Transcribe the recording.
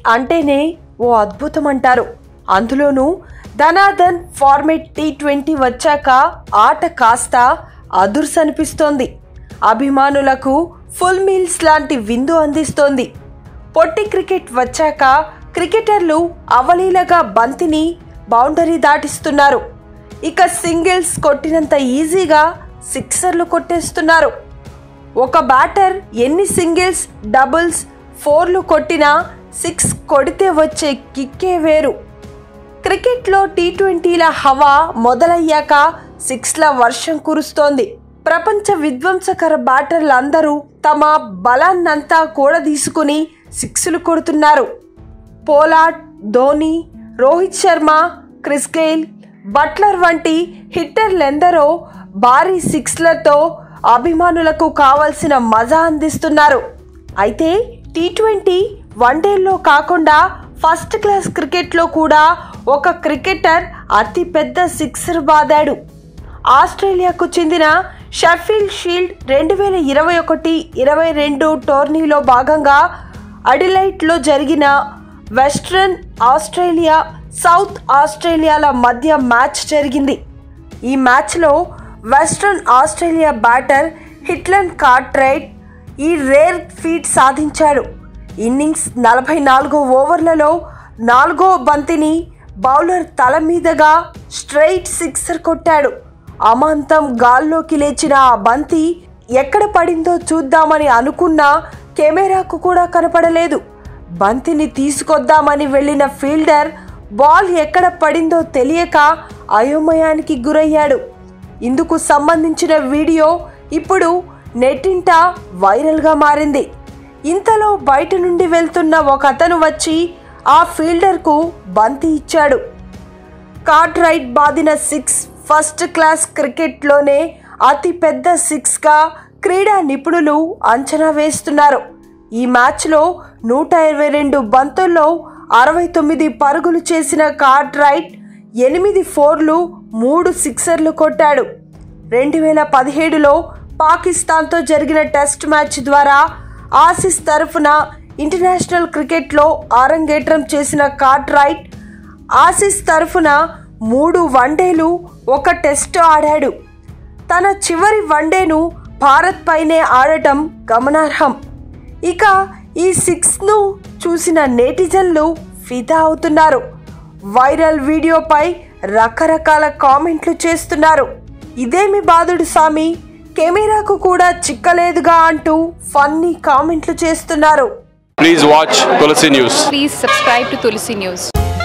అంటేనే ఓ అద్భుతం అంటారు అందులోనూ ధనాధన్ ఫార్మెట్ టీ ట్వంటీ వచ్చాక ఆట కాస్త అదుర్స్ అనిపిస్తోంది అభిమానులకు ఫుల్ మీల్స్ లాంటి విందు అందిస్తోంది పొట్టి క్రికెట్ వచ్చాక క్రికెటర్లు అవలీలగా బంతిని బౌండరీ దాటిస్తున్నారు ఇక సింగిల్స్ కొట్టినంత ఈజీగా సిక్సర్లు కొట్టేస్తున్నారు ఒక బ్యాటర్ ఎన్ని సింగిల్స్ డబుల్స్ ఫోర్లు కొట్టినా సిక్స్ కొడితే వచ్చే కిక్కే వేరు క్రికెట్లో టీ ట్వంటీల హవా మొదలయ్యాక సిక్స్ల వర్షం కురుస్తోంది ప్రపంచ విధ్వంసకర బ్యాటర్లందరూ తమ బలాన్నంతా కూడదీసుకుని సిక్స్లు కొడుతున్నారు Pollard Dhoni Rohit Sharma Chris Gayle Buttler వంటి హిట్టర్లెందరో భారీ సిక్స్లతో అభిమానులకు కావలసిన మజా అందిస్తున్నారు అయితే టీ ట్వంటీ వన్డేల్లో కాకుండా ఫస్ట్ క్లాస్ క్రికెట్లో కూడా ఒక క్రికెటర్ అతి పెద్ద సిక్సర్ బాదాడు ఆస్ట్రేలియాకు చెందిన షఫీల్డ్ షీల్డ్ రెండు వేల ఇరవై ఒకటి ఇరవై రెండు టోర్నీలో భాగంగా అడిలైట్లో జరిగిన వెస్ట్రన్ ఆస్ట్రేలియా సౌత్ ఆస్ట్రేలియాల మధ్య మ్యాచ్ జరిగింది ఈ మ్యాచ్లో వెస్ట్రన్ ఆస్ట్రేలియా బ్యాటర్ హిట్లన్ కార్ట్రైట్ ఈ రేర్ ఫీట్ సాధించాడు ఇన్నింగ్స్ నలభై నాలుగో ఓవర్లలో నాలుగో బంతిని బౌలర్ తల మీదుగా స్ట్రైట్ సిక్సర్ కొట్టాడు అమాంతం గాల్లోకి లేచిన ఆ బంతి ఎక్కడ పడిందో చూద్దామని అనుకున్నా కెమెరాకు కూడా కనపడలేదు బంతిని తీసుకొద్దామని వెళ్ళిన ఫీల్డర్ బాల్ ఎక్కడ పడిందో తెలియక అయోమయానికి గురయ్యాడు ఇందుకు సంబంధించిన వీడియో ఇప్పుడు నెట్టింట వైరల్గా మారింది ఇంతలో బయట నుండి వెళ్తున్న ఒక అతను వచ్చి ఆ ఫీల్డర్కు బంతి ఇచ్చాడు కార్డ్ రైట్ బాదిన సిక్స్ ఫస్ట్ క్లాస్ క్రికెట్లోనే అతి పెద్ద సిక్స్గా క్రీడా నిపుణులు అంచనా వేస్తున్నారు ఈ మ్యాచ్లో నూట ఇరవై రెండు బంతుల్లో అరవై తొమ్మిది పరుగులు చేసిన కార్డ్ రైట్ ఎనిమిది ఫోర్లు మూడు సిక్సర్లు కొట్టాడు రెండు వేల పదిహేడులో పాకిస్తాన్తో జరిగిన టెస్ట్ మ్యాచ్ ద్వారా ఆసిస్ తరఫున ఇంటర్నేషనల్ క్రికెట్లో ఆరంగేట్రం చేసిన కార్ట్ రైట్ ఆసిస్ తరఫున మూడు వన్డేలు ఒక టెస్ట్ ఆడాడు తన చివరి వన్డేను భారత్ పైనే ఆడటం గమనార్హం ఇక ఈ సిక్స్ను చూసిన నేటిజన్లు ఫిదా అవుతున్నారు వైరల్ వీడియోపై రకరకాల కామెంట్లు చేస్తున్నారు ఇదేమి బాధుడు సామి కెమెరాకు కూడా చిక్కలేదుగా అంటూ ఫన్నీ కామెంట్లు చేస్తున్నారు Please watch Tulsi News. Please subscribe to Tulsi News.